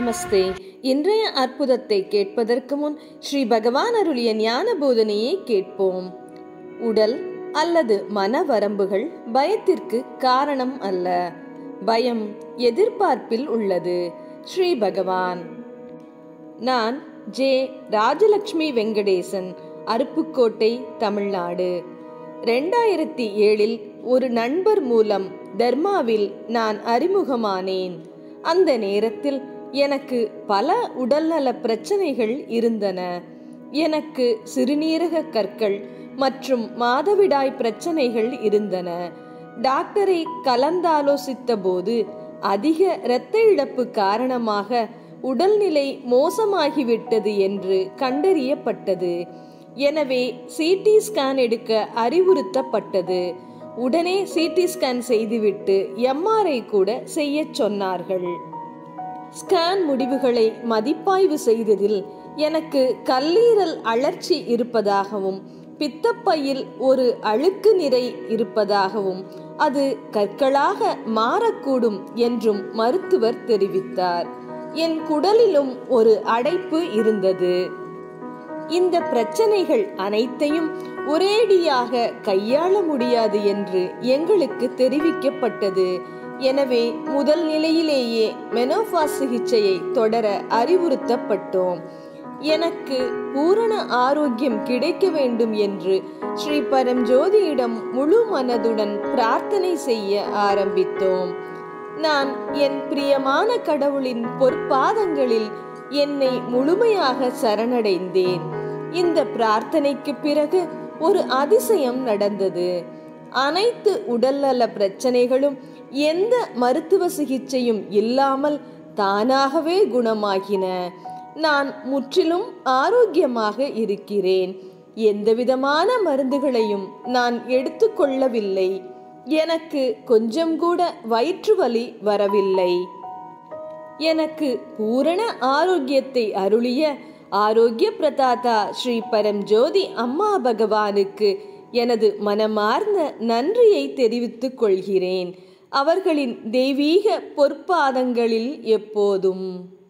நமஸ்தே இன்றைய அற்புதத்தை கேட்பதற்கு முன் ஸ்ரீ பகவான் அருளிய ஞான போதனையை கேட்போம் உடல் அல்லது மன வரம்புகள் பயத்திற்கு காரணம் அல்ல பயம் எதிர்பார்ப்பில் உள்ளது ஸ்ரீ பகவான் நான் ஜே ராஜலக்ஷ்மி வெங்கடேசன் அருப்புக்கோட்டை தமிழ்நாடு ரெண்டாயிரத்தி ஏழில் ஒரு நண்பர் மூலம் தர்மாவில் நான் அறிமுகமானேன் அந்த நேரத்தில் எனக்கு பல உடல்நல பிரச்சனைகள் இருந்தன எனக்கு சிறுநீரக கற்கள் மற்றும் மாதவிடாய் பிரச்சனைகள் இருந்தன டாக்டரை கலந்தாலோசித்த போது அதிக இரத்த இழப்பு காரணமாக உடல்நிலை மோசமாகிவிட்டது என்று கண்டறியப்பட்டது எனவே சிடி ஸ்கேன் எடுக்க அறிவுறுத்தப்பட்டது உடனே சிடி ஸ்கேன் செய்துவிட்டு எம்ஆர்ஐ கூட செய்ய சொன்னார்கள் ஸ்கேன் முடிவுகளை மதிப்பாய்வு செய்ததில் எனக்கு கல்லீரல் அழற்சி இருப்பதாகவும் பித்தப்பையில் ஒரு அழுக்கு நிறை இருப்பதாகவும் அது கற்களாக மாறக்கூடும் என்றும் மருத்துவர் தெரிவித்தார் என் குடலிலும் ஒரு அடைப்பு இருந்தது இந்த பிரச்சனைகள் அனைத்தையும் ஒரேடியாக கையாள முடியாது என்று எங்களுக்கு தெரிவிக்கப்பட்டது எனவே முதல் நிலையிலேயே மெனோபா சிகிச்சையை தொடர அறிவுறுத்தப்பட்டோம் எனக்கு பூரண ஆரோக்கியம் கிடைக்க வேண்டும் என்று ஸ்ரீ பரம்ஜோதியிடம் முழு மனதுடன் பிரார்த்தனை செய்ய ஆரம்பித்தோம் நான் என் பிரியமான கடவுளின் பொற்பாதங்களில் என்னை முழுமையாக சரணடைந்தேன் இந்த பிரார்த்தனைக்கு பிறகு ஒரு அதிசயம் நடந்தது அனைத்து உடல்நல பிரச்சனைகளும் எந்த மருத்துவ சிகிச்சையும் இல்லாமல் தானாகவே குணமாகின நான் முற்றிலும் ஆரோக்கியமாக இருக்கிறேன் எந்தவிதமான மருந்துகளையும் நான் எடுத்துக்கொள்ளவில்லை எனக்கு கொஞ்சம் கூட வயிற்று வலி வரவில்லை எனக்கு பூரண ஆரோக்கியத்தை அருளிய ஆரோக்கிய பிரதாதா ஸ்ரீ பரம் ஜோதி அம்மா பகவானுக்கு எனது மனமார்ந்த நன்றியை தெரிவித்துக் கொள்கிறேன் அவர்களின் தெய்வீக பொற்பாதங்களில் எப்போதும்